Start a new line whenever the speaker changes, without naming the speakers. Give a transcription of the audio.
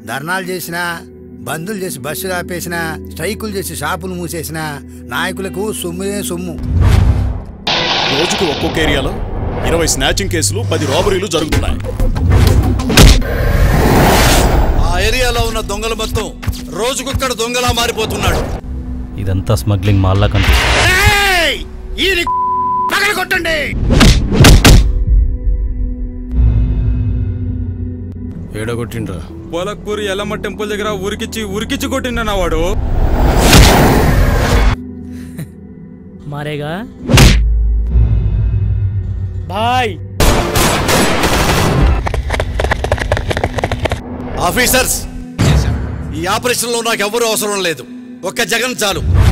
ధర్నాలు చేసినా బందులు చేసి బస్సులు ఆపేసినా స్ట్రైకులు చేసి షాపులు మూసేసినా నాయకులకు సొమ్మునే సొమ్ము
రోజుకు ఒక్కొక్క ఏరియాలో ఇరవై స్నాచింగ్ కేసులు పది రాబరీలు జరుగుతున్నాయి
ఆ ఏరియాలో ఉన్న దొంగలు మొత్తం రోజుకొక్కడ దొంగలా మారిపోతున్నాడు
ఇదంతా స్మగ్లింగ్ మాల్లా కనిపిస్తుంది
ఏయ్! ఈయన పగల కొట్టండి
ఏడగొట్టిండ్రా
పోలక్పూరి ఎల్లమ్మ టెంపుల్ దగ్గర ఉరికిచ్చి ఉరికిచ్చి కొట్టిండన్న వాడు
మారేగా బాయ్
ఆఫీసర్స్ ఈ ఆపరేషన్ లో నాకు ఎవరు అవసరం లేదు ఒక్క జగన్ చాలు